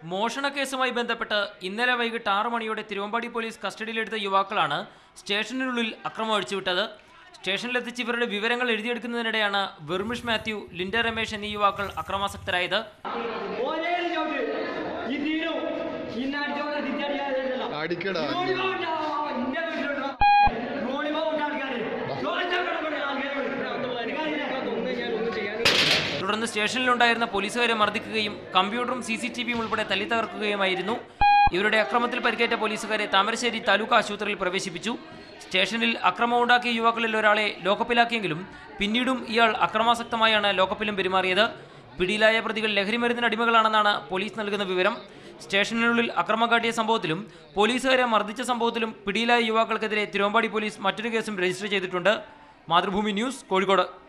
മോഷണ കേസുമായി ബന്ധപ്പെട്ട് ഇന്നലെ വൈകിട്ട് ആറ് മണിയോടെ തിരുവമ്പാടി പോലീസ് കസ്റ്റഡിയിലെടുത്ത യുവാക്കളാണ് സ്റ്റേഷനുള്ളിൽ അക്രമം അഴിച്ചുവിട്ടത് സ്റ്റേഷനിലെത്തിച്ച് ഇവരുടെ വിവരങ്ങൾ എഴുതിയെടുക്കുന്നതിനിടെയാണ് വെർമിഷ് മാത്യു ലിൻഡ രമേശ് എന്നീ യുവാക്കൾ അക്രമാസക്തരായത് ഒരേ ഒരു ചവിട്ട് ഈ തീരും ഇന്ന അടിച്ചോണ്ട് തിരിച്ചടിക്കാതില്ല അടിക്കടാ യൂണിഫോം ഇട്ട ആ ഇന്ന വീട്ടിലുള്ള യൂണിഫോം ഇട്ട ആൾക്കാര് ചോദിച്ചാൽ കിടക്കുന്ന ആൾക്കാര് തുടർന്ന് സ്റ്റേഷനിലുണ്ടായിരുന്ന പോലീസുകാരെ മർദ്ദിക്കുകയും കമ്പ്യൂട്ടറും സി സി ടി വിയും ഉൾപ്പെടെ തല്ലിത്തകർക്കുകയുമായിരുന്നു ഇവരുടെ അക്രമത്തിൽ പരിക്കേറ്റ പോലീസുകാരെ താമരശ്ശേരി താലൂക്ക് ആശുപത്രിയിൽ പ്രവേശിപ്പിച്ചു സ്റ്റേഷനിൽ അക്രമമുണ്ടാക്കിയ യുവാക്കളിൽ ഒരാളെ ലോക്കപ്പിലാക്കിയെങ്കിലും പിന്നീടും ഇയാൾ അക്രമാസക്തമായാണ് ലോക്കപ്പിലും പെരുമാറിയത് പിടിയിലായ പ്രതികൾ ലഹരിമരുന്നിന് അടിമകളാണെന്നാണ് പോലീസ് നൽകുന്ന വിവരം സ്റ്റേഷനുള്ളിൽ അക്രമം കാട്ടിയ സംഭവത്തിലും പോലീസുകാരെ മർദ്ദിച്ച സംഭവത്തിലും പിടിയിലായ യുവാക്കൾക്കെതിരെ തിരുവമ്പാടി പോലീസ് മറ്റൊരു കേസും രജിസ്റ്റർ ചെയ്തിട്ടുണ്ട് മാതൃഭൂമി ന്യൂസ് കോഴിക്കോട്